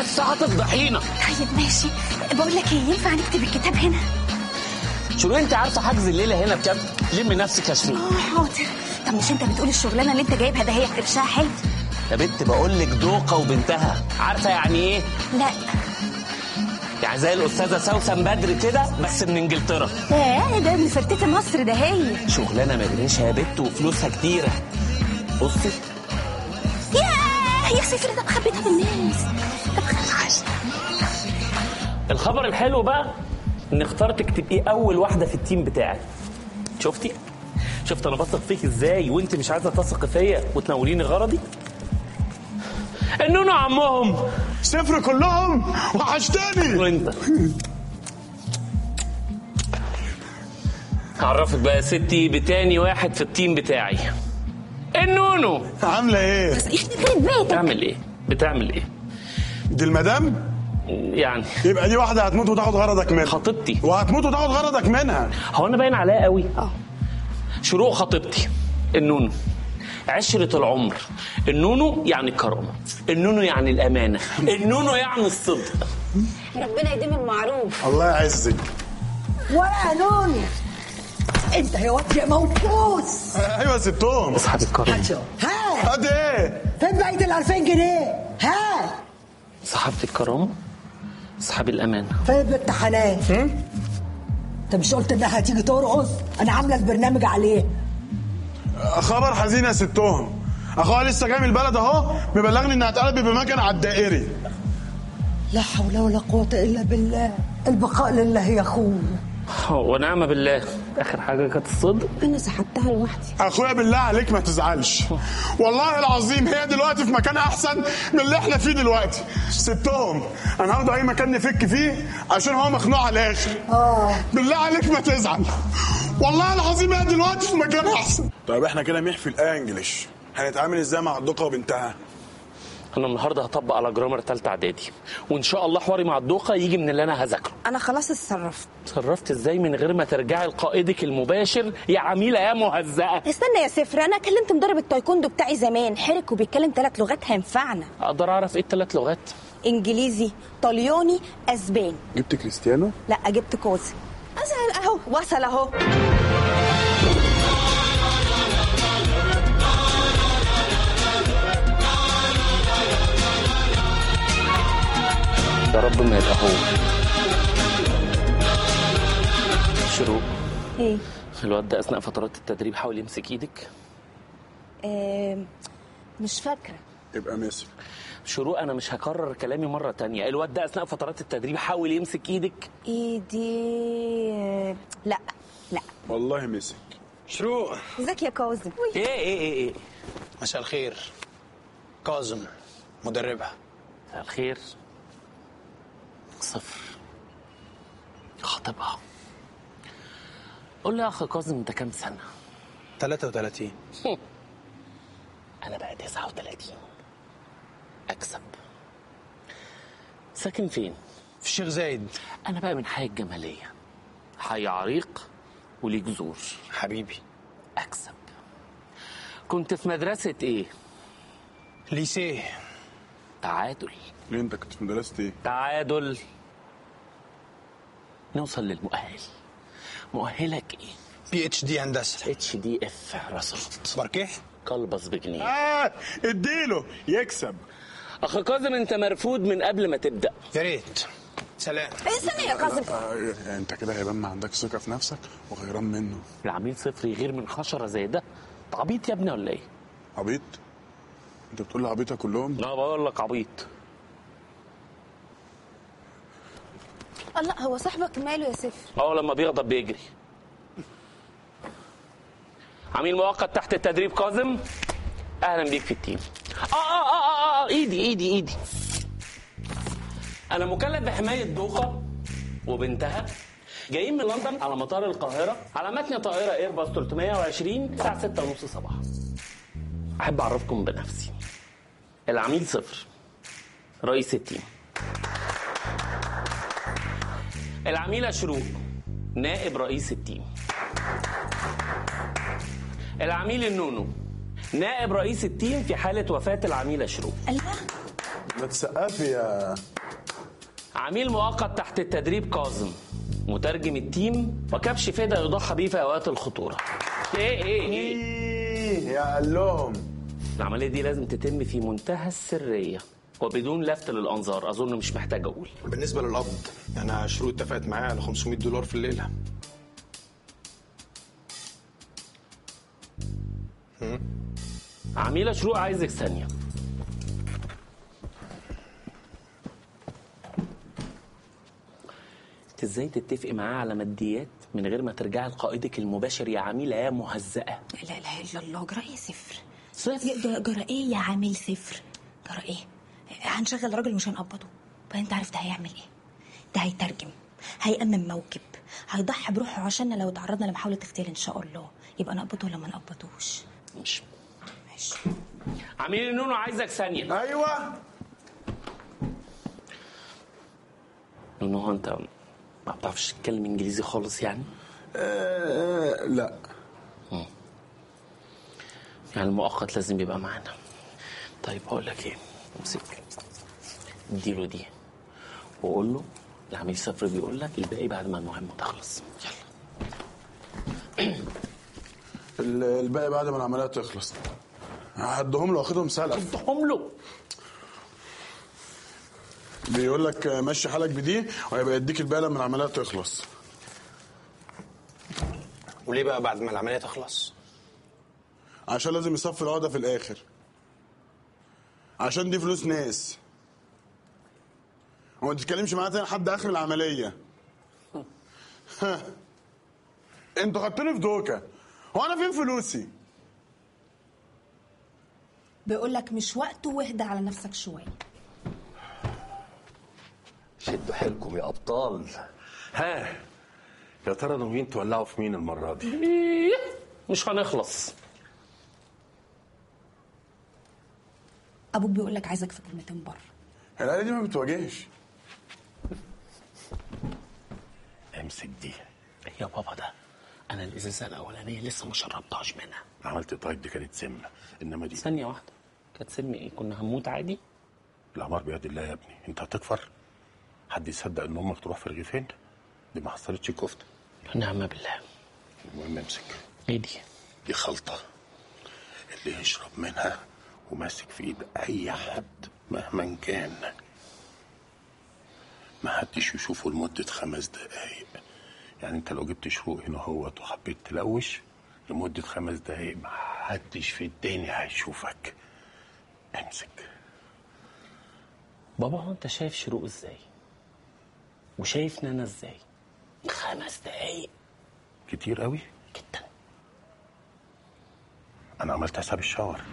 بس هتفضحينا طيب ماشي بقول لك ايه ينفع نكتب الكتاب هنا شنو انت عارفه حجز الليله هنا بكام لم نفسك يا شيرين اه حاضر طب مش انت بتقول الشغلانه اللي انت جايبها ده هي قرشها حلو يا بنت بقول لك دوقه وبنتها عارفه يعني ايه لا يعني زي الاستاذه سوسن بدر كده بس من انجلترا ايه ده من فرتة مصر ده هي شغلانه مجنيشه يا بنت وفلوسها كتيره بصي ياه يا سفر ده مخبيتها بالناس طب خلاص الخبر الحلو بقى ان اخترتك تبقي اول واحده في التيم بتاعي شفتي شفت انا بثق فيك ازاي وانت مش عايزه تثقي فيا وتناوليني غرضي النونو عمهم صفر كلهم وحشتني وانت هعرفك بقى يا ستي بتاني واحد في التيم بتاعي النونو عامله ايه يخرب بيتك بتعمل ايه بتعمل ايه دي المدام يعني يبقى دي واحده هتموت وتاخد غرضك منها خطيبتي وهتموت وتاخد غرضك منها هو انا باين عليها قوي شروق خطيبتي النونو عشرة العمر النونو يعني الكرامة النونو يعني الأمانة النونو يعني الصدق ربنا يديم المعروف الله يعزك ولا نوني انت يا واد يا موقوس ايوه يا ستهم أصحاب الكرامة ها قد ايه فين بقيه ال 2000 جنيه ها صحابة الكرامة أصحاب الأمانة فين بنت حنان انت مش قلت انها هتيجي ترقص انا عامله البرنامج عليه خبر حزين يا ستهم اخوها لسه جاي من البلد اهو مبلغني انها اتقلبت بمكان على الدائري لا حول ولا قوه الا بالله البقاء لله يا اخويا ونعم بالله آخر حاجة كانت الصدق انا سحبتها لوحدي اخويا بالله عليك ما تزعلش والله العظيم هي دلوقتي في مكان احسن من اللي احنا فيه دلوقتي ستهم انا هاخده اي مكان نفك فيه عشان هو مخنوق على الاخر اه بالله عليك ما تزعل والله العظيم هي دلوقتي في مكان احسن طيب احنا كده ميح في الانجليش هنتعامل ازاي مع الدقه وبنتها أنا النهاردة هطبق على جرامر تالتة إعدادي وإن شاء الله حواري مع الدوقة يجي من اللي أنا هذاكره انا خلاص اتصرفت تصرفت إزاي من غير ما ترجعي لقائدك المباشر يا عميلة يا مهزأة استنى يا سفر انا كلمت مدرب التايكوندو بتاعي زمان حرك وبيتكلم ثلاث لغات هينفعنا أقدر أعرف إيه الثلاث لغات انجليزي طلياني اسباني جبت كريستيانو لا جبت كوزي اسهل اهو وصل اهو يا رب ما يبقى هو شروق ايه الواد ده أثناء فترات التدريب حاول يمسك إيدك آم، مش فاكره يبقى مصر شروق أنا مش هكرر كلامي مرة تانية الواد ده أثناء فترات التدريب حاول يمسك إيدك ايدي آه، لا لا والله مسك شروق ازيك يا كاظم إيه إيه إيه إيه مساء الخير كاظم مدربها مساء الخير صفر خاطبها قول لي يا أخ كاظم أنت كام سنة 33 أنا بقى 39 أكسب ساكن فين؟ في الشيخ زايد أنا بقى من حي الجمالية حي عريق وليه جذور حبيبي أكسب كنت في مدرسة إيه؟ ليسيه تعادل ليه انت كنت في مدرسه ايه؟ تعادل نوصل للمؤهل مؤهلك ايه؟ بي اتش دي هندسه اتش دي اف رصدت باركيه كلبص بجنيه اه اديله يكسب اخ كاظم انت مرفوض من قبل ما تبدا يا ريت سلام استنى يا كاظم آه يعني انت كده هيبان ما عندكش ثقه في نفسك وغيران منه العميل صفر يغير من حشره زي ده أنت عبيط يا ابني ولا ايه؟ عبيط انت بتقول لي عبيطه كلهم لا بقول لك عبيط الله هو صاحبك ماله يا سفر اه لما بيغضب بيجري عميل مؤقت تحت التدريب كاظم اهلا بيك في التيم اه اه اه اه, آه ايدي ايدي ايدي انا مكلف بحمايه دوقه وبنتها جايين من لندن على مطار القاهره على متن طائره ايرباص 320 الساعه 6 ونص صباحا احب اعرفكم بنفسي العميل صفر رئيس التيم العميلة شروق نائب رئيس التيم العميل النونو نائب رئيس التيم في حالة وفاة العميلة شروق الله ما تسقفي يا عميل مؤقت تحت التدريب كاظم مترجم التيم وكبش فدا يضحى بيه في اوقات الخطوره ايه ايه ايه إيه يا قال لهم العمليه دي لازم تتم في منتهى السريه وبدون لفت للانظار اظن مش محتاج اقول بالنسبه للقبض انا شروق اتفقت معاه على 500 دولار في الليله عميله شروق عايزك ثانيه انت ازاي تتفقي معاه على ماديات من غير ما ترجعي لقائدك المباشر يا عميله يا مهزأه لا اله الا الله جرى ايه صفر صفر يا- جرى ايه يا عامل صفر جرى ايه هنشغل راجل مش هنقبضه بقى انت عارف ده هيعمل ايه ده هيترجم هيأمن موكب هيضحي بروحه عشاننا لو تعرضنا لمحاولة اغتيال ان شاء الله يبقى نقبضه ولا ما نقبضوش مش ماشي عميل نونو عايزك ثانيه ايوه نونو هو انت ما بتعرفش تتكلم انجليزي خالص يعني آه لا يعني المؤقت لازم يبقى معانا طيب هقول لك ايه امسك اديله دي وقول له العميل صفر بيقول لك الباقي بعد ما المهمه تخلص يلا ال- الباقي بعد ما العمليه تخلص هدهم له واخدهم سلف ادهم له بيقول لك مشي حالك بدي وهيبقى يديك الباقي لما العمليه تخلص وليه بقى بعد ما العمليه تخلص عشان لازم يصفي العقده في الاخر عشان دي فلوس ناس وما تتكلمش معايا تاني لحد اخر العمليه ها. انتوا خدتوني في دوكه هو انا فين فلوسي بيقول لك مش وقته واهدى على نفسك شويه شدوا حيلكم يا ابطال ها يا ترى ناويين تولعوا في مين المره دي إيه، مش هنخلص ابوك بيقول لك عايزك في كلمتين بره العيله دي ما بتواجهش امسك دي يا بابا ده انا الازازه الاولانيه لسه ما شربتهاش منها عملت طيب دي كانت سمنه انما دي ثانيه واحده كانت سم ايه كنا هنموت عادي العمار بيد الله يا ابني انت هتكفر حد يصدق ان امك تروح في رغيفين دي ما حصلتش كفته نعم بالله المهم امسك ايه دي دي خلطه اللي يشرب منها وماسك في ايد اي حد مهما كان ما حدش يشوفه لمده خمس دقايق يعني انت لو جبت شروق هنا هوت وحبيت تلوش لمده خمس دقايق ما حدش في الدنيا هيشوفك امسك بابا هو انت شايف شروق ازاي وشايف نانا ازاي خمس دقايق كتير قوي جدا انا عملت حساب الشاور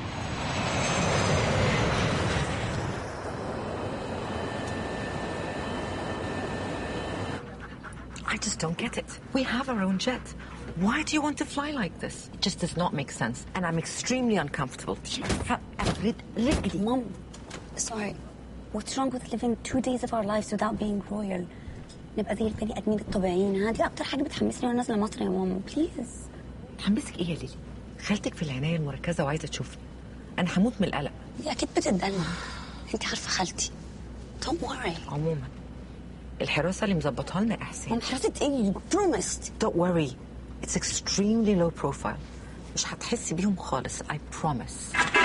I just don't get it. We have our own jet. Why do you want to fly like this? It just does not make sense. And I'm extremely uncomfortable. افرد رجلي مام sorry what's wrong with living two days of our lives without being royal نبقى زي البني ادمين الطبيعيين ها دي اكتر حاجه بتحمسني وانا نازله مصر يا ماما بليز تحمسك ايه يا ليلي؟ خالتك في العناية المركزة وعايزة تشوفني. أنا هموت من القلق. دي اكيد بتدلع انت عارفه خالتي don't worry عموما الحراسة اللي مظبطها لنا إحسان. مام حراسه ايه you promised Don't worry. It's extremely low profile. مش هتحسي بيهم خالص. I promise.